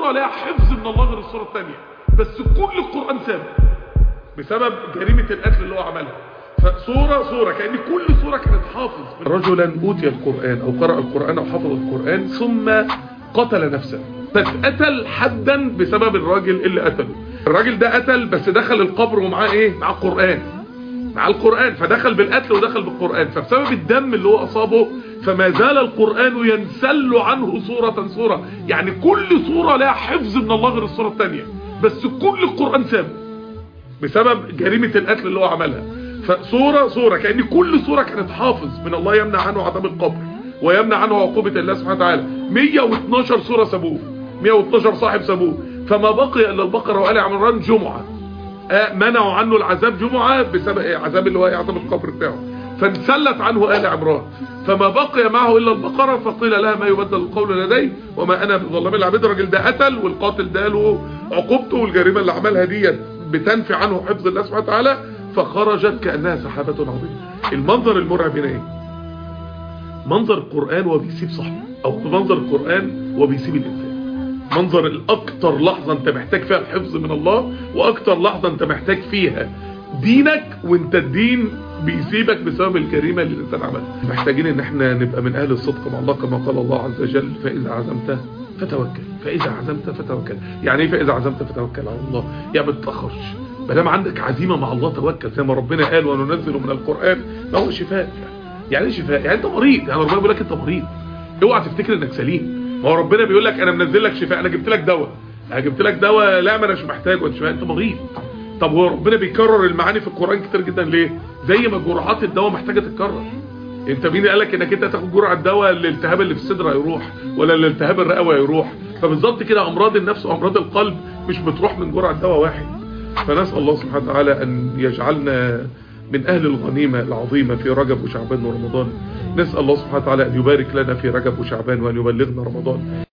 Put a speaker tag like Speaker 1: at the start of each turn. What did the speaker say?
Speaker 1: صورة لها حفظ من الله غير الصورة الثانية بس كل القرآن سابق بسبب جريمة القتل اللي هو عملها فصورة صورة كأن كل صورة كانت حافظ رجلا أوتي القرآن أو قرأ القرآن أو حفظ القرآن ثم قتل نفسه فاتقتل حدا بسبب الراجل اللي قتله الراجل ده قتل بس دخل القبر ومعاه ايه مع القرآن مع القرآن فدخل بالقتل ودخل بالقرآن فبسبب الدم اللي هو أصابه فما زال القرآن ينسل عنه صورة صورة يعني كل صورة لها حفظ من الله غير الصورة الثانية بس كل القرآن سابه بسبب جريمة القتل اللي هو عملها فصورة صورة كأن كل صورة كانت حافظ من الله يمنع عنه عذاب القبر ويمنع عنه عقوبة الله سبحانه وتعالى 112 صورة سابوه 112 صاحب سابوه فما بقي إلا البقرة وآل عمران جمعة آه منعوا عنه العذاب جمعة بسبب إيه؟ عذاب اللي هو عذاب القبر بتاعه فانسلت عنه آل عمران فما بقي معه إلا البقرة فقيل لها ما يبدل القول لدي وما أنا بظلام العبيد الراجل ده قتل والقاتل ده له عقوبته والجريمة اللي عملها ديت بتنفي عنه حفظ الله سبحانه وتعالى فخرجت كأنها سحابة عظيمة المنظر المرعب هنا ايه منظر القرآن وهو بيسيب صاحبه او منظر القرآن وهو بيسيب الانسان منظر الاكتر لحظة انت محتاج فيها الحفظ من الله واكتر لحظة انت محتاج فيها دينك وانت الدين بيسيبك بسبب الجريمة اللي الانسان عملها محتاجين ان احنا نبقى من اهل الصدق مع الله كما قال الله عز وجل فاذا عزمت فتوكل فاذا عزمت فتوكل يعني ايه فاذا عزمت فتوكل على الله يعني ما تتاخرش ما دام عندك عزيمه مع الله توكل زي ما ربنا قال وننزل من القران ما هو شفاء يعني ايه شفاء يعني انت مريض يعني ربنا بيقول لك انت مريض اوعى تفتكر انك سليم ما هو ربنا بيقول لك انا منزل لك شفاء انا جبت لك دواء انا جبت لك دواء لا ما انا مش محتاجه انت شفاء انت مريض طب هو ربنا بيكرر المعاني في القران كتير جدا ليه زي ما جرعات الدواء محتاجه تتكرر انت مين قال لك انك انت تاخد جرعه دواء الالتهاب اللي في الصدر هيروح ولا الالتهاب الرئوي هيروح فبالظبط كده امراض النفس وامراض القلب مش بتروح من جرعه دواء واحد فنسال الله سبحانه وتعالى ان يجعلنا من اهل الغنيمه العظيمه في رجب وشعبان ورمضان نسال الله سبحانه وتعالى ان يبارك لنا في رجب وشعبان وان يبلغنا رمضان